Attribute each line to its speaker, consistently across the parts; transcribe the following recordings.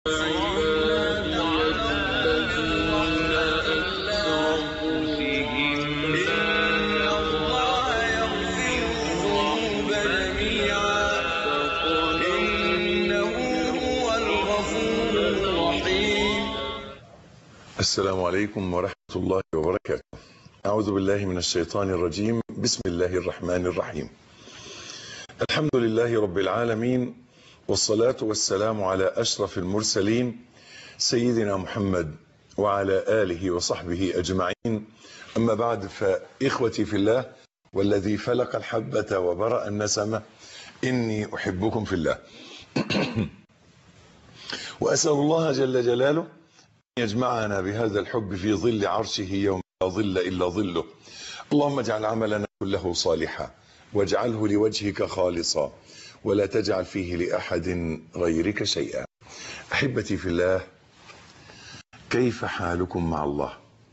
Speaker 1: السلام عليكم ورحمة الله وبركاته أعوذ بالله من الشيطان الرجيم بسم الله الرحمن الرحيم الحمد لله رب العالمين والصلاة والسلام على أشرف المرسلين سيدنا محمد وعلى آله وصحبه أجمعين أما بعد فإخوتي في الله والذي فلق الحبة وبرأ النسمة إني أحبكم في الله وأسأل الله جل جلاله يجمعنا بهذا الحب في ظل عرشه يوم لا ظل إلا ظله اللهم اجعل عملنا كله صالحا واجعله لوجهك خالصا ولا تجعل فيه لأحد غيرك شيئا أحبتي في الله كيف حالكم مع الله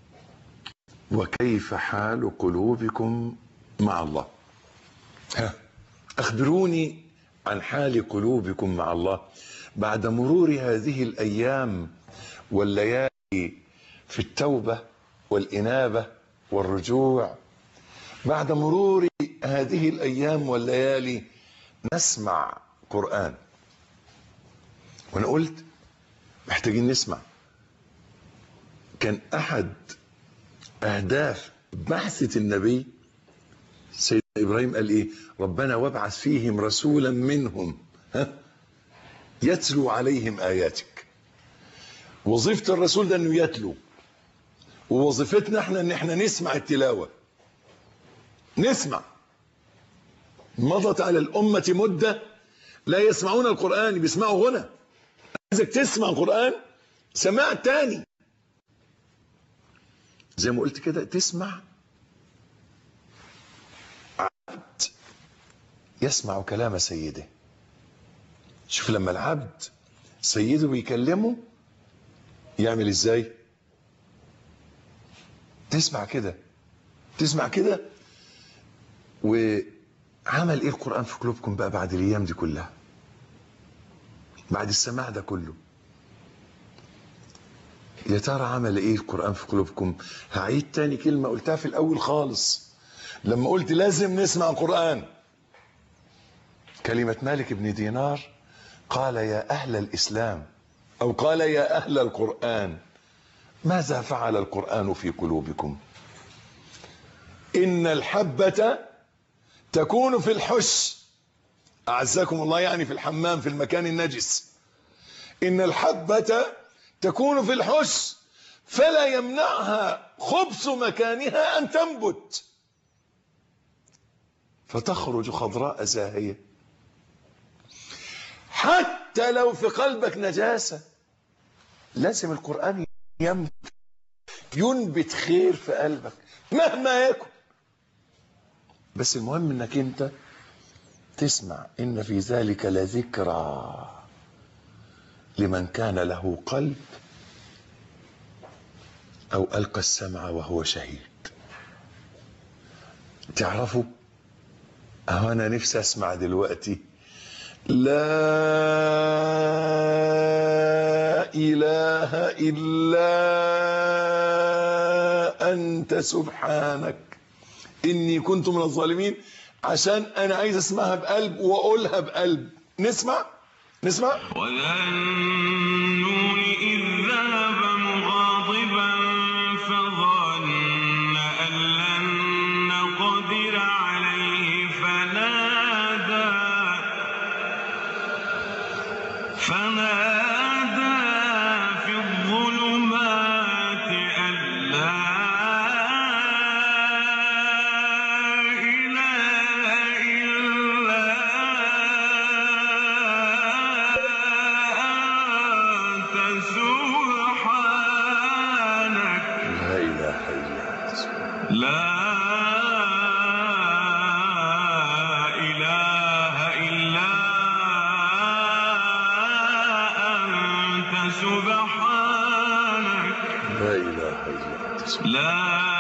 Speaker 1: وكيف حال قلوبكم مع الله ها أخبروني عن حال قلوبكم مع الله بعد مرور هذه الأيام والليالي في التوبة والإنابة والرجوع بعد مرور هذه الأيام والليالي نسمع قرآن وأنا قلت محتاجين نسمع كان أحد أهداف بعثة النبي سيدنا إبراهيم قال إيه ربنا وابعث فيهم رسولا منهم ها يتلو عليهم آياتك وظيفة الرسول ده انه يتلو ووظيفتنا احنا ان احنا نسمع التلاوة نسمع مضت على الأمة مدة لا يسمعون القرآن بيسمعوا غنى عايزك تسمع القرآن سماع تاني زي ما قلت كده تسمع عبد يسمع كلام سيده شوف لما العبد سيده بيكلمه يعمل ازاي تسمع كده تسمع كده وعمل ايه القرآن في قلوبكم بقى بعد الايام دي كلها بعد السماع ده كله يا ترى عمل ايه القرآن في قلوبكم هعيد تاني كلمة قلتها في الاول خالص لما قلت لازم نسمع القرآن كلمة مالك بن دينار قال يا اهل الاسلام أو قال يا أهل القرآن ماذا فعل القرآن في قلوبكم إن الحبة تكون في الحش أعزكم الله يعني في الحمام في المكان النجس إن الحبة تكون في الحش فلا يمنعها خبث مكانها أن تنبت فتخرج خضراء زاهية حتى لو في قلبك نجاسة لازم القرآن ينبت ينبت خير في قلبك مهما يكن بس المهم انك انت تسمع ان في ذلك لذكرى لمن كان له قلب او القى السمع وهو شهيد تعرفوا اهو انا نفسي اسمع دلوقتي لا إله إلا أنت سبحانك إني كنت من الظالمين عشان أنا عايز أسمعها بقلب وأقولها بقلب نسمع نسمع
Speaker 2: وذا النون إذ ذهب مغاضبا فظن أن لن نقدر عليه فنادى فنادى في الظلمات أن لا إله إلا أنت سبحانك
Speaker 1: لا إله إلا أنت
Speaker 2: لا إله إلا أنت سبحانك
Speaker 1: لا إله إلا أنت
Speaker 2: لا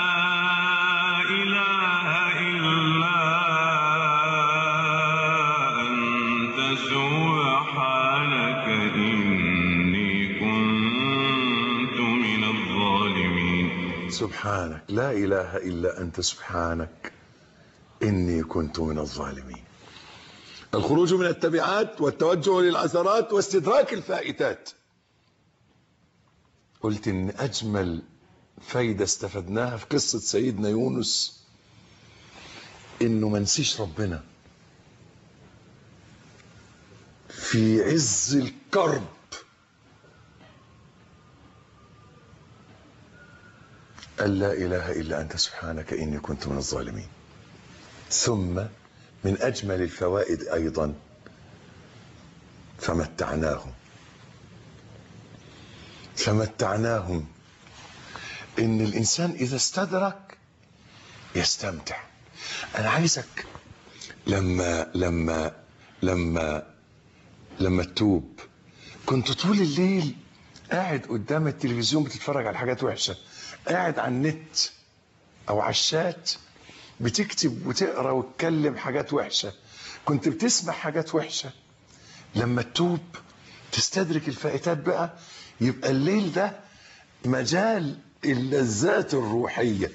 Speaker 2: إله إلا أنت سبحانك إني
Speaker 1: سبحانك لا إله إلا أنت سبحانك إني كنت من الظالمين الخروج من التبعات والتوجه للعثرات واستدراك الفائتات قلت إن أجمل فايدة استفدناها في قصة سيدنا يونس إنه ما نسيش ربنا في عز الكرب قال لا إله إلا أنت سبحانك إني كنت من الظالمين ثم من أجمل الفوائد أيضا فمتعناهم فمتعناهم إن الإنسان إذا استدرك يستمتع أنا عايزك لما لما لما لما تتوب كنت طول الليل قاعد قدام التلفزيون بتتفرج على حاجات وحشة قاعد على النت او على الشات بتكتب وتقرا وتكلم حاجات وحشه كنت بتسمع حاجات وحشه لما تتوب تستدرك الفائتات بقى يبقى الليل ده مجال اللذات الروحيه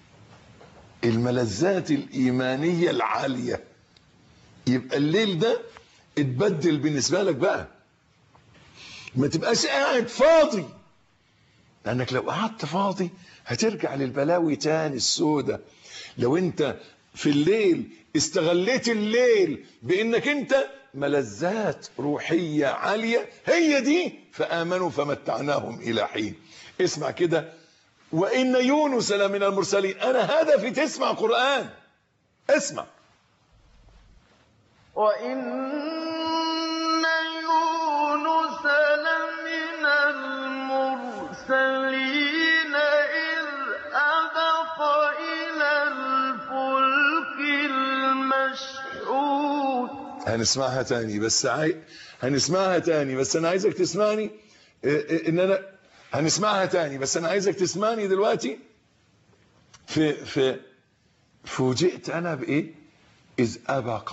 Speaker 1: الملذات الايمانيه العاليه يبقى الليل ده اتبدل بالنسبه لك بقى ما تبقاش قاعد فاضي لانك لو قعدت فاضي هترجع للبلاوي تاني السودة لو انت في الليل استغليت الليل بانك انت ملذات روحية عالية هي دي فآمنوا فمتعناهم إلى حين اسمع كده وإن يونس لمن المرسلين أنا هدفي تسمع قرآن اسمع
Speaker 3: وإن يونس لمن المرسلين إذ أبق إلى الفلك المشحون
Speaker 1: هنسمعها تاني بس عاي... هنسمعها تاني بس انا عايزك تسمعني إيه إيه ان انا هنسمعها تاني بس انا عايزك تسمعني دلوقتي في في فوجئت انا بايه اذ ابق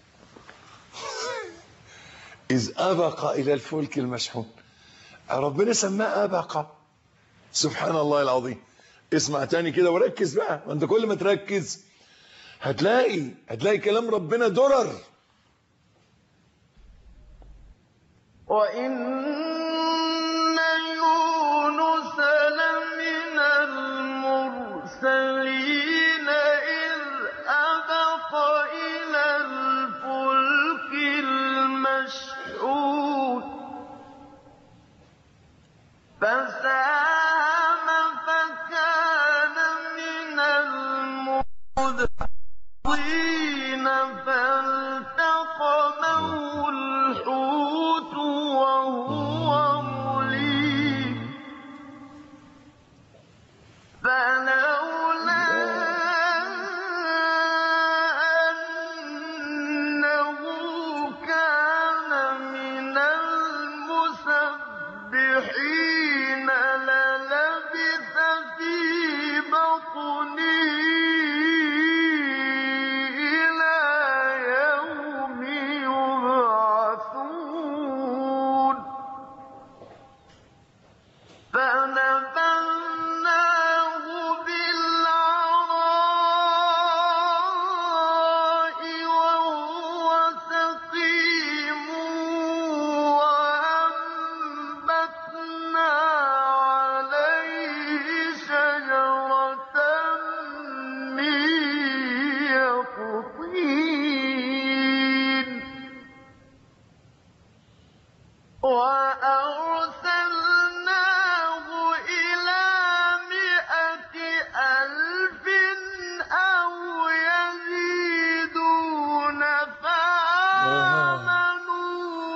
Speaker 1: اذ ابق الى الفلك المشحون ربنا سماه ابق سبحان الله العظيم اسمع تاني كده وركز بقى وانت كل ما تركز هتلاقي هتلاقي كلام ربنا درر
Speaker 3: وإن يونس لمن المرسلين إذ أبق إلى الفلك المشحون فساهم فكان من المدحضين فالتقمه الحوت وهو مليم فلولا أنه كان من المسبحين للبث في بطنه إلى يوم يبعثون فنبذناه بالعراء وهو سقيم وأنبتنا عليه شجرة من يقطين وأرسلناه إلى مائة ألف أو يزيدون فآمنوا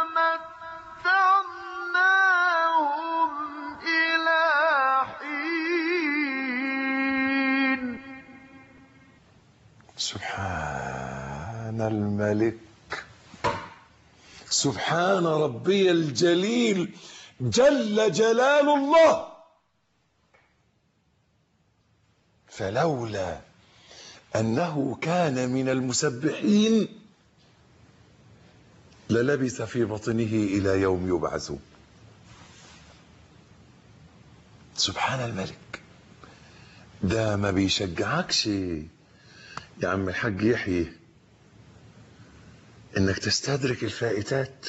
Speaker 3: فمتعناهم إلى حين
Speaker 1: سبحان الملك سبحان ربي الجليل جل جلال الله فلولا انه كان من المسبحين للبث في بطنه الى يوم يبعثون سبحان الملك ده ما بيشجعكش يا عم الحاج يحيى انك تستدرك الفائتات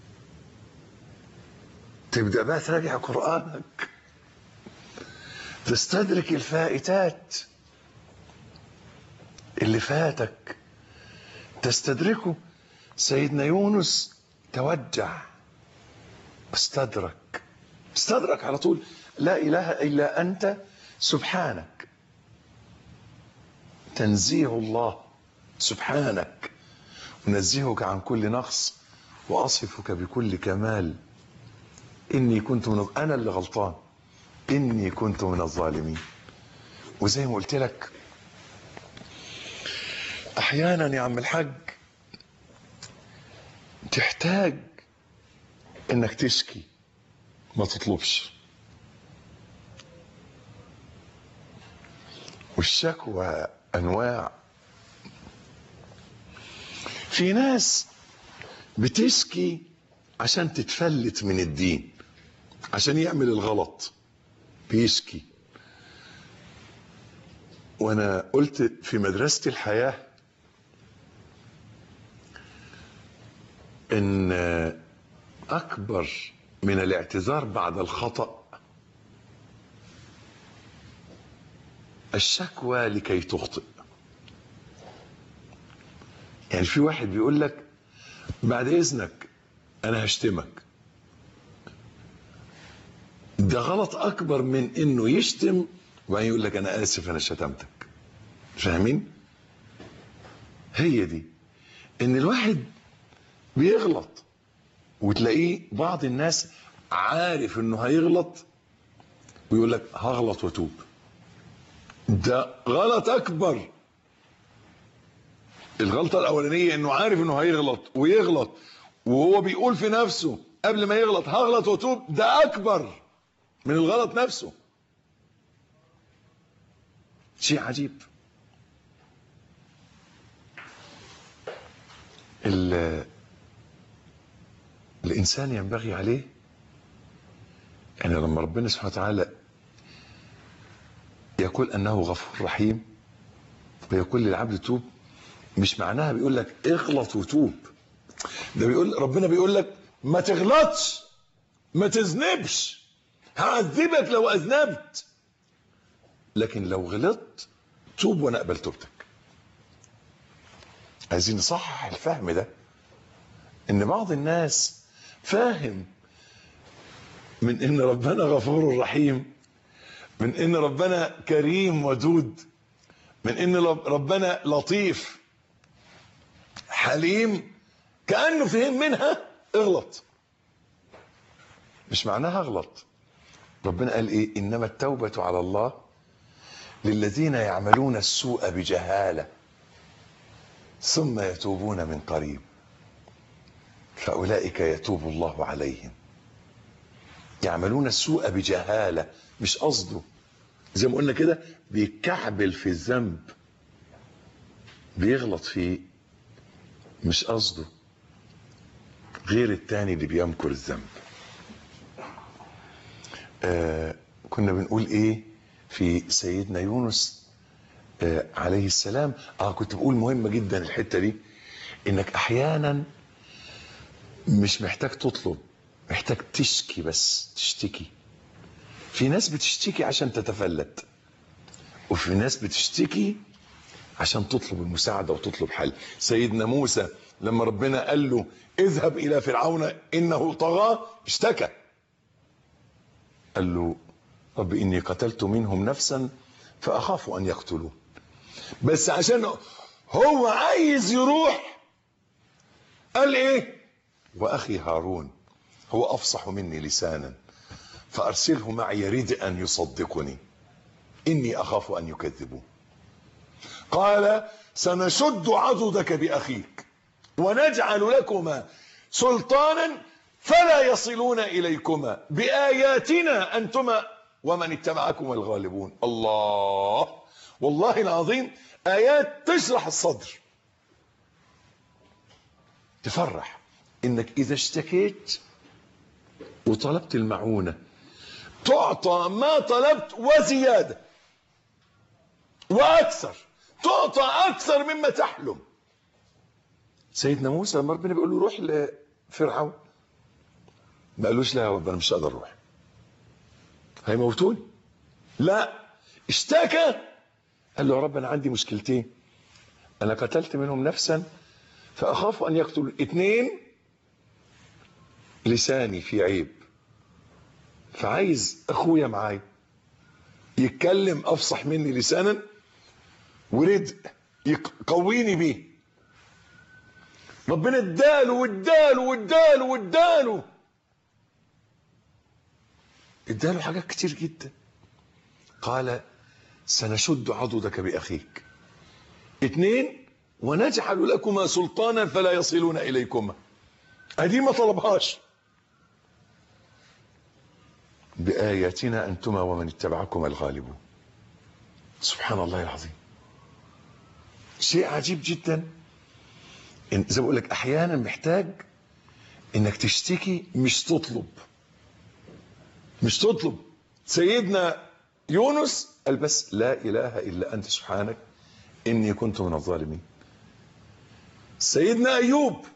Speaker 1: تبدا بقى تراجع قرانك تستدرك الفائتات اللي فاتك تستدركه سيدنا يونس توجع استدرك استدرك على طول لا اله الا انت سبحانك تنزيه الله سبحانك انزهك عن كل نقص واصفك بكل كمال اني كنت من انا اللي غلطان اني كنت من الظالمين وزي ما قلت لك احيانا يا عم الحاج تحتاج انك تشكي ما تطلبش والشكوى انواع في ناس بتشكي عشان تتفلت من الدين عشان يعمل الغلط بيشكي وانا قلت في مدرسة الحياة ان اكبر من الاعتذار بعد الخطأ الشكوى لكي تخطئ يعني في واحد بيقول لك بعد اذنك انا هشتمك ده غلط اكبر من انه يشتم وبعدين يقول لك انا اسف انا شتمتك فاهمين هي دي ان الواحد بيغلط وتلاقيه بعض الناس عارف انه هيغلط ويقول لك هغلط واتوب ده غلط اكبر الغلطه الاولانيه انه عارف انه هيغلط ويغلط وهو بيقول في نفسه قبل ما يغلط هغلط واتوب ده اكبر من الغلط نفسه شيء عجيب ال- الانسان ينبغي عليه يعني لما ربنا سبحانه وتعالى يقول انه غفور رحيم ويقول للعبد توب مش معناها بيقول لك اغلط وتوب ده بيقول ربنا بيقول لك ما تغلطش ما تذنبش هعذبك لو اذنبت لكن لو غلطت توب وانا اقبل توبتك عايزين نصحح الفهم ده ان بعض الناس فاهم من ان ربنا غفور رحيم من ان ربنا كريم ودود من ان ربنا لطيف حليم كانه فهم منها اغلط مش معناها اغلط ربنا قال ايه انما التوبه على الله للذين يعملون السوء بجهاله ثم يتوبون من قريب فاولئك يتوب الله عليهم يعملون السوء بجهاله مش قصده زي ما قلنا كده بيكعبل في الذنب بيغلط فيه مش قصده غير التاني اللي بيمكر الذنب آه كنا بنقول ايه في سيدنا يونس آه عليه السلام اه كنت بقول مهمة جدا الحتة دي انك احيانا مش محتاج تطلب محتاج تشكي بس تشتكي في ناس بتشتكي عشان تتفلت وفي ناس بتشتكي عشان تطلب المساعدة وتطلب حل سيدنا موسى لما ربنا قال له اذهب الى فرعون انه طغى اشتكى قال له رب اني قتلت منهم نفسا فاخاف ان يقتلون بس عشان هو عايز يروح قال ايه واخي هارون هو افصح مني لسانا فارسله معي يريد ان يصدقني اني اخاف ان يكذبون قال سنشد عضدك باخيك ونجعل لكما سلطانا فلا يصلون اليكما باياتنا انتما ومن اتبعكما الغالبون الله والله العظيم ايات تشرح الصدر تفرح انك اذا اشتكيت وطلبت المعونه تعطى ما طلبت وزياده واكثر تعطى اكثر مما تحلم سيدنا موسى لما ربنا بيقول له روح لفرعون ما قالوش لا يا رب انا مش هقدر اروح هيموتوني لا اشتكى قال له يا رب انا عندي مشكلتين انا قتلت منهم نفسا فاخاف ان يقتل اثنين لساني في عيب فعايز اخويا معايا يتكلم افصح مني لسانا ورزق يقويني بيه ربنا اداله واداله واداله واداله اداله حاجات كتير جدا قال سنشد عضدك باخيك اتنين ونجعل لكما سلطانا فلا يصلون اليكما ادي ما طلبهاش بآياتنا أنتما ومن اتبعكما الغالبون سبحان الله العظيم شيء عجيب جدا إن زي ما بقول لك أحيانا محتاج إنك تشتكي مش تطلب مش تطلب سيدنا يونس قال بس لا إله إلا أنت سبحانك إني كنت من الظالمين سيدنا أيوب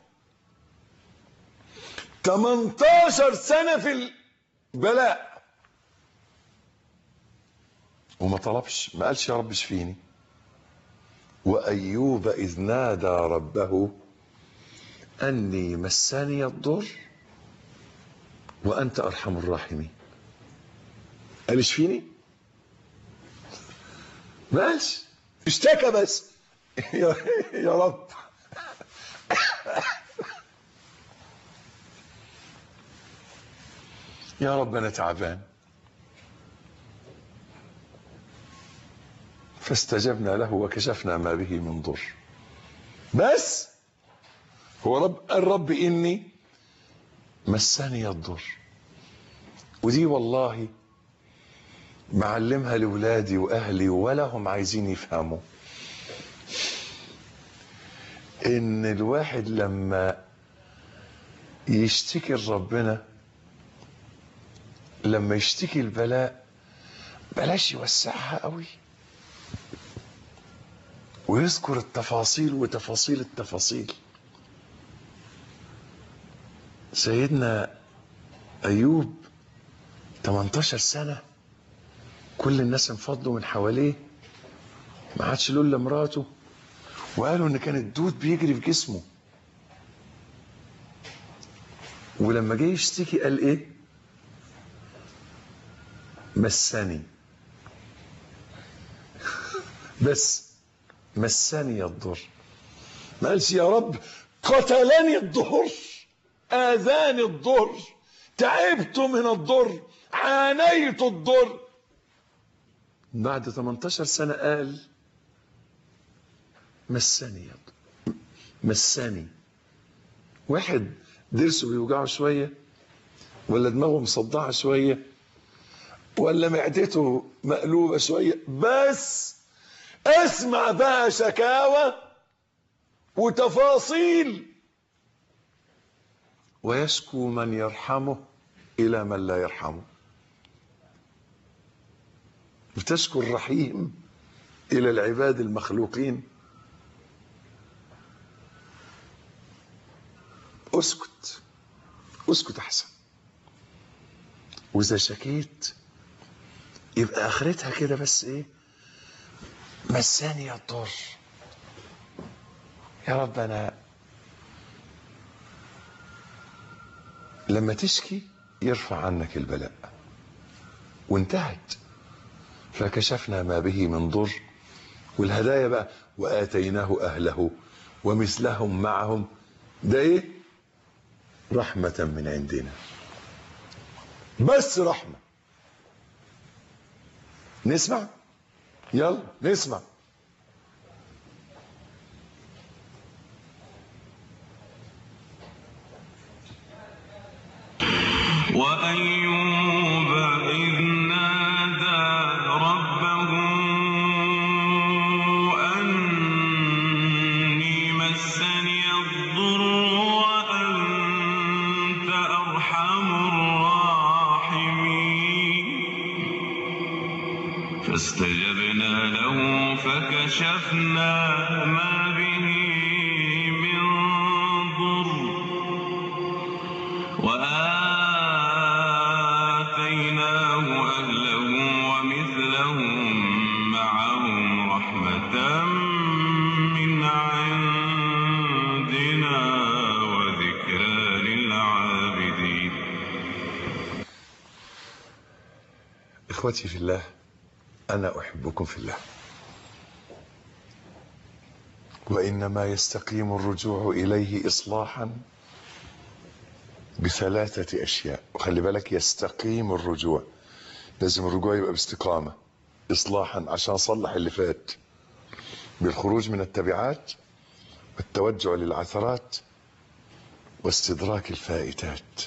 Speaker 1: 18 سنة في البلاء وما طلبش ما قالش يا رب اشفيني وأيوب إذ نادى ربه أني مسني الضر وأنت أرحم الراحمين قال اشفيني ما قالش اشتكى بس يا, يا رب يا رب انا تعبان فاستجبنا له وكشفنا ما به من ضر بس هو رب الرب اني مسني الضر ودي والله معلمها لاولادي واهلي ولا هم عايزين يفهموا ان الواحد لما يشتكي لربنا لما يشتكي البلاء بلاش يوسعها قوي ويذكر التفاصيل وتفاصيل التفاصيل سيدنا ايوب 18 سنه كل الناس انفضوا من حواليه ما عادش له الا مراته وقالوا ان كان الدود بيجري في جسمه ولما جه يشتكي قال ايه مسني بس مسني الضر ما قالش يا رب قتلني الضر اذاني الضر تعبت من الضر عانيت الضر بعد 18 سنة قال مسني الضر مسني واحد ضرسه بيوجعه شوية ولا دماغه مصدعة شوية ولا معدته مقلوبة شوية بس اسمع بقى شكاوى وتفاصيل ويشكو من يرحمه إلى من لا يرحمه وتشكو الرحيم إلى العباد المخلوقين اسكت اسكت أحسن وإذا شكيت يبقى اخرتها كده بس ايه مساني الضر يا رب انا لما تشكي يرفع عنك البلاء وانتهت فكشفنا ما به من ضر والهدايا بقى واتيناه اهله ومثلهم معهم ده ايه رحمه من عندنا بس رحمه نسمع يلا نسمع
Speaker 2: وأيوب إذ نادى ربه أني مسني الضر وأنت أرحم الراحمين فاستجبنا له فكشفنا ما به من ضر وآتيناه أهله ومثلهم معهم رحمة من عندنا وذكرى للعابدين
Speaker 1: إخوتي في الله أنا أحبكم في الله وإنما يستقيم الرجوع إليه إصلاحا بثلاثة أشياء وخلي بالك يستقيم الرجوع لازم الرجوع يبقى باستقامة إصلاحا عشان أصلح اللي فات بالخروج من التبعات والتوجع للعثرات واستدراك الفائتات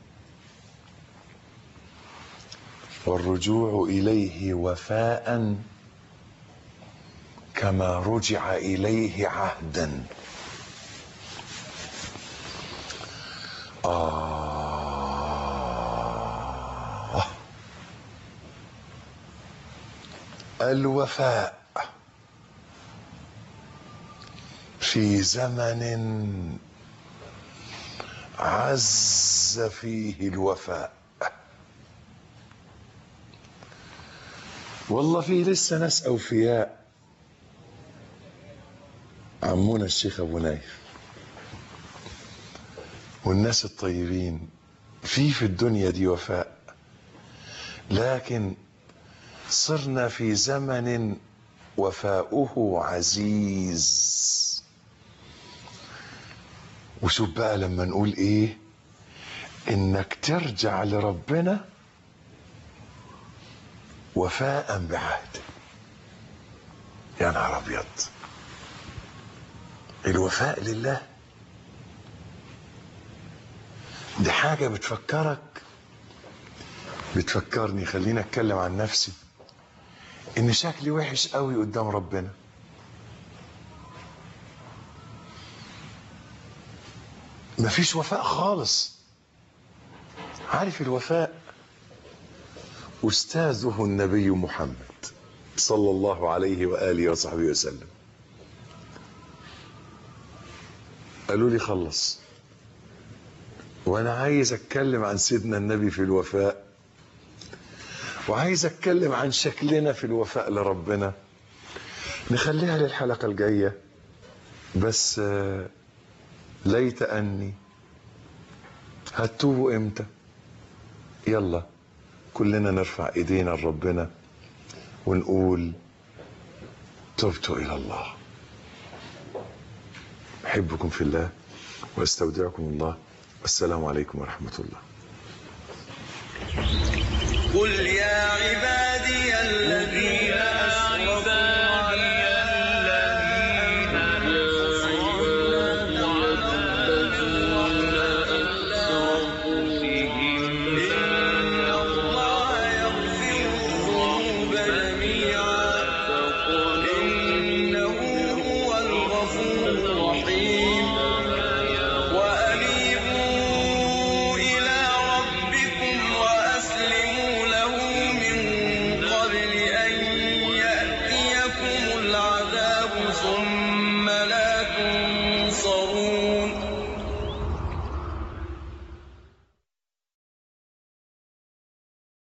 Speaker 1: والرجوع إليه وفاء كما رجع إليه عهدا آه الوفاء في زمن عز فيه الوفاء والله في لسه ناس اوفياء عمونا الشيخ ابو نايف والناس الطيبين في في الدنيا دي وفاء لكن صرنا في زمن وفاؤه عزيز وشوف بقى لما نقول ايه انك ترجع لربنا وفاء بعهده يا نهار ابيض الوفاء لله دي حاجة بتفكرك بتفكرني خليني اتكلم عن نفسي ان شكلي وحش قوي قدام ربنا مفيش وفاء خالص عارف الوفاء أستاذه النبي محمد صلى الله عليه وآله وصحبه وسلم قالوا لي خلص وأنا عايز أتكلم عن سيدنا النبي في الوفاء وعايز أتكلم عن شكلنا في الوفاء لربنا نخليها للحلقة الجاية بس آه، ليت أني هتوبوا إمتى يلا كلنا نرفع ايدينا لربنا ونقول تبت الى الله احبكم في الله واستودعكم الله والسلام عليكم ورحمه الله
Speaker 4: قل يا عبادي